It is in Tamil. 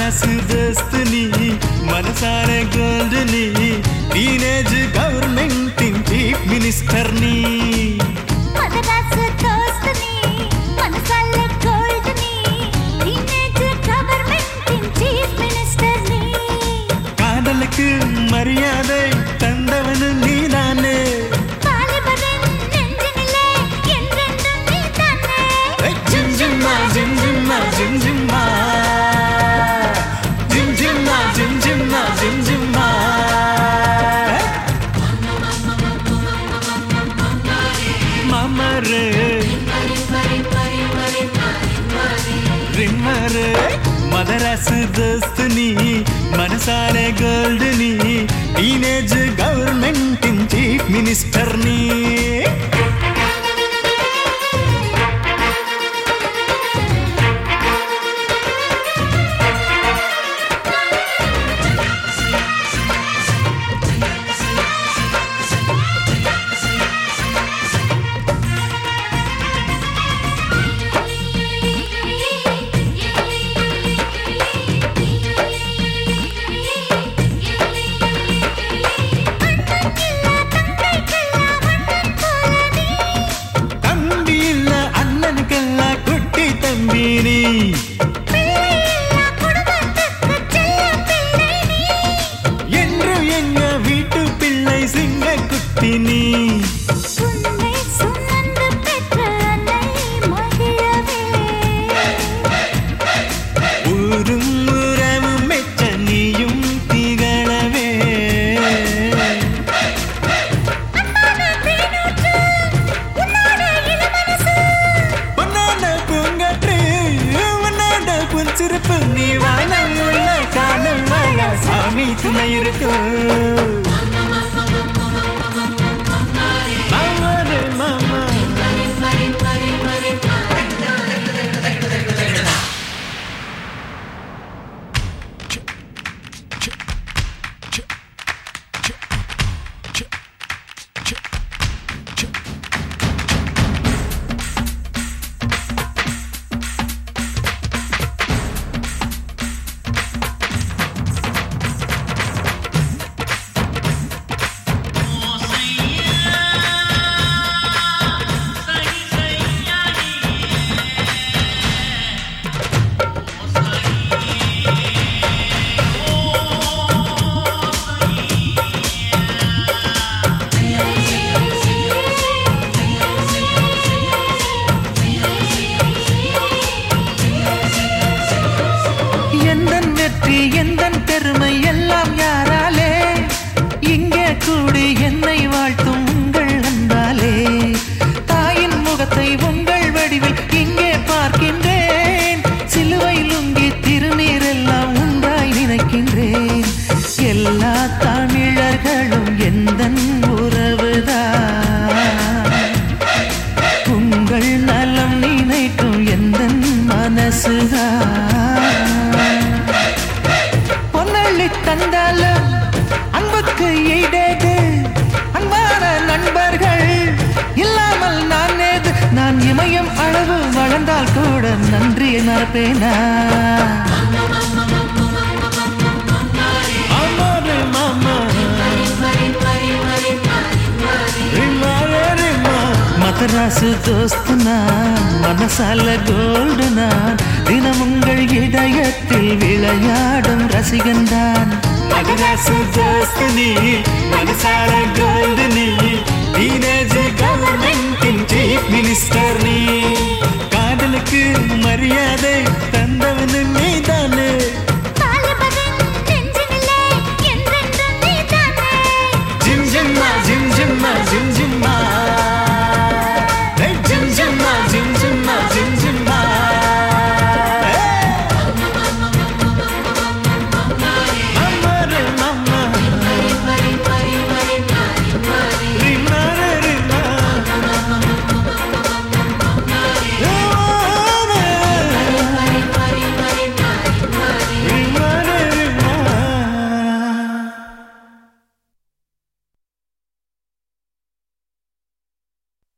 மதராசு தோஸ்து நீ மனசார கோல்டு நீ டீனேஜ் கவர்மெண்டின் சீஃப் மினிஸ்டர் நீ மதராசு தோஸ்து நீ மனசால கோல்டு நீ டீனேஜ் கவர்மெண்டின் சீஃப் மினிஸ்டர் நீ காதலுக்கு மரியாதை தந்தவனு நீதானே வாலிபரின் நெஞ்சினிலே என்றென்றும் நீதானே ஜிம் ஜிம்மா ஜிம் ஜிம்மா ஜிம் ஜிம்மா ஜிம் ஜிம்மா ஜிம் ஜிம்மா ஜிம் ஜிம்மா மாமரு ரிம்மரு மதராசு தோஸ்து நீ மனசார கோல்டு நீ டீனேஜ் கவர்மெண்டின் சீஃப் மினிஸ்டர் நீ தம்பி இல்ல அண்ணனுக்கெல்லாம் குட்டி தம்பி நீ என்று எங்க வீட்டு பிள்ளை சிங்க குட்டி நீ ஊரும் உறவும் மெச்ச நீயும் திகழவே பொன்னான பூங்கற்று உன்னாட புன்சிருப்பு நீ வானம் உள்ள காணும் மழை சாமி துணை இருக்கும் மாமாரு மாமா எந்தன் வெற்றி எந்தன் பெருமை எல்லாம் யாராலே இங்கே கூடி என்னை வாழ்த்தும் உங்கள் அன்பாலே தாயின் முகத்தை உங்கள் வடிவில் இங்கே பார்க்கின்றேன் சிலுவை லுங்கி திருநீர் எல்லாம் உண்டாய் நினைக்கின்றேன் எல்லா தமிழர்களும் எந்தன் உறவுதான் உங்கள் நலம் நினைக்கும் எந்தன் மனசுதான் பொன்னள்ளி தந்தாலும் அன்புக்கு ஈடேது அன்பான நண்பர்கள் இல்லாமல் நான் ஏது நான் இமயம் அளவு வளர்ந்தால் கூட நன்றியை மறப்பேனா மாமாரு மாமா ரிம்மாரே ரிம்மா மதராசு தோஸ்து நான் மனசால கோல்டு நான் தினம் உங்கள் இதயத்தில் விளையாடும் ரசிகன்தான் மதராசு தோஸ்து நீ மனசார கோல்டு நீ டீனேஜ் கவர்மெண்டின் சீஃப் மினிஸ்டர் நீ காதலுக்கு மரியாதை தந்தவனு நீ